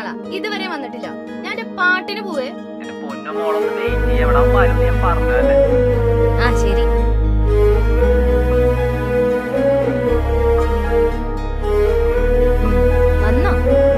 ആളാ ഇതുവരെ വന്നിട്ടില്ല ഞാൻ എന്റെ പാട്ടിന് പോവേ എന്റെ പൊന്നു മോളൊന്ന് വെയിറ്റ് ചെയ്യ എവിടെ വരും ഞാൻ പറഞ്ഞല്ലേ ആ ശരി വന്നോ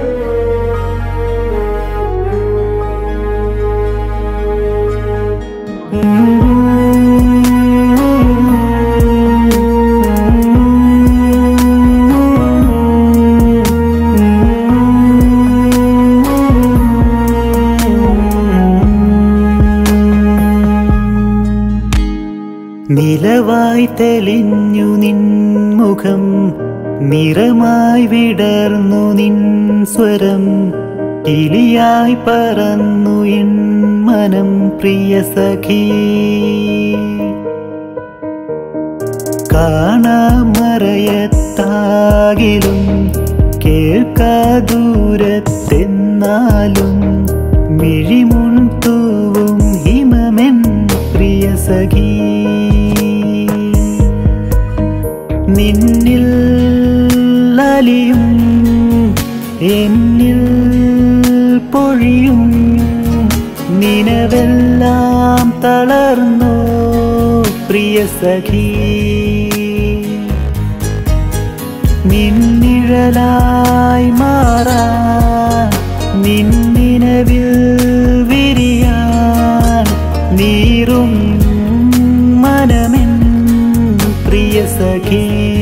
നിലവായി തെളിഞ്ഞു നിൻമുഖം നിറമായി വിടർന്നു നിൻ സ്വരം കിളിയായി പറന്നു എൻ മനം പ്രിയ സഖീ കാണാമറയത്താകിലും കേൾക്കാ ദൂരത്തെന്നാലും മിഴിമുൺതൂവും ഹിമമെൻ പ്രിയ സഖീ നിന്നിൽ അലിയും എന്നിൽ പൊഴിയും നിനവെല്ലാം തളർന്നോ പ്രിയ സഖീ നിന്നിഴലായി മാറാൻ നിന്നിനവിൽ വിരിയാൻ നീറും മനമെൻ പ്രിയ സഖീ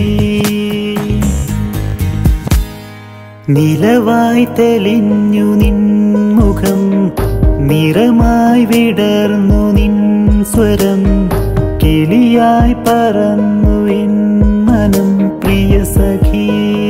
നിലവായി തെളിഞ്ഞു നിൻമുഖം നിറമായി വിടർന്നു നിൻ സ്വരം കിളിയായി പറന്നു എൻ മനം പ്രിയ സഖീ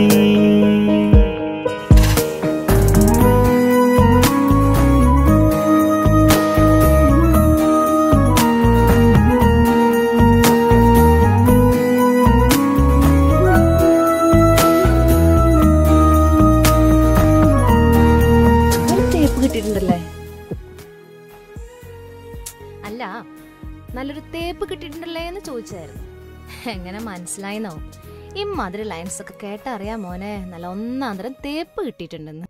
ഒരു തേപ്പ് കിട്ടിയിട്ടുണ്ടല്ലേ അല്ല നല്ലൊരു തേപ്പ് കിട്ടിയിട്ടുണ്ടല്ലേ എന്ന് ചോദിച്ചായിരുന്നു എങ്ങനെ മനസ്സിലായിന്നോ ഈ മധുര ലൈൻസ് ഒക്കെ കേട്ടറിയാം മോനെ നല്ല ഒന്നാം തരം തേപ്പ് കിട്ടിയിട്ടുണ്ടെന്ന്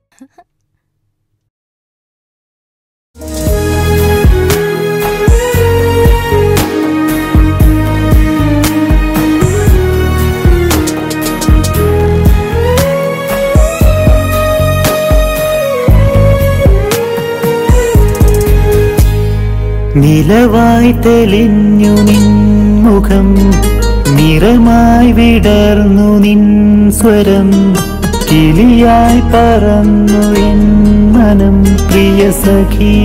നിലവായി തെളിഞ്ഞു നിൻമുഖം നിറമായി വിടർന്നു നിൻ സ്വരം കിളിയായി പറന്നു എൻ മനം പ്രിയ സഖീ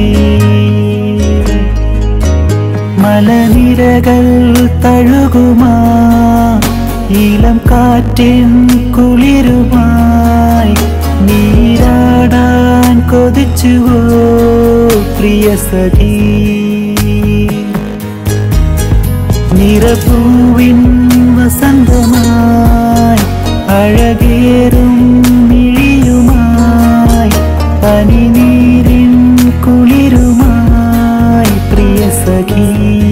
മലനിരകൾ തഴുകുമാ ഇളം കാറ്റിൻ കുളിരുമായി നീരാടാൻ കൊതിച്ചുവോ പ്രിയ സഖീ നിറപൂവിൻ വസന്തമായി അഴകേറും മിഴിയുമായി പനിനീരിൻ കുളിരുമായി പ്രിയ സഖീ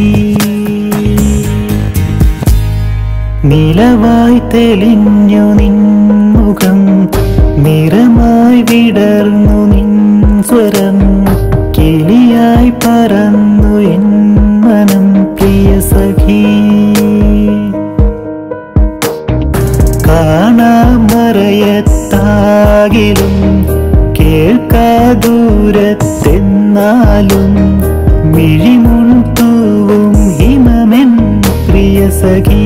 നിലവായി തെളിഞ്ഞു നിൻമുഖം നിറമായി വിടർന്നു നിൻ സ്വരം കിളിയായി പറന്നു എൻ മനം പ്രിയ സഖീ കാണാമറയത്താകിലും കേൾക്കാ ദൂരത്തെന്നാലും മിഴിമുൺതൂവും ഹിമമെൻ പ്രിയ സഖീ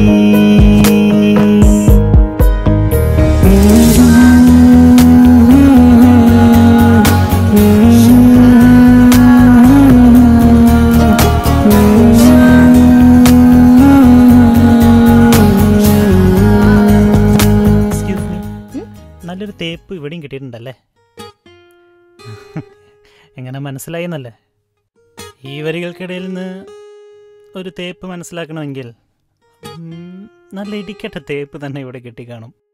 നല്ലൊരു തേപ്പ് ഇവിടെയും കിട്ടിയിട്ടുണ്ടല്ലേ എങ്ങനെ മനസ്സിലായി എന്നല്ലേ ഈ വരികൾക്കിടയിൽ നിന്ന് ഒരു തേപ്പ് മനസ്സിലാക്കണമെങ്കിൽ ഉം, നല്ല ഇടിക്കട്ട തേപ്പ് തന്നെ ഇവിടെ കിട്ടിക്കാണും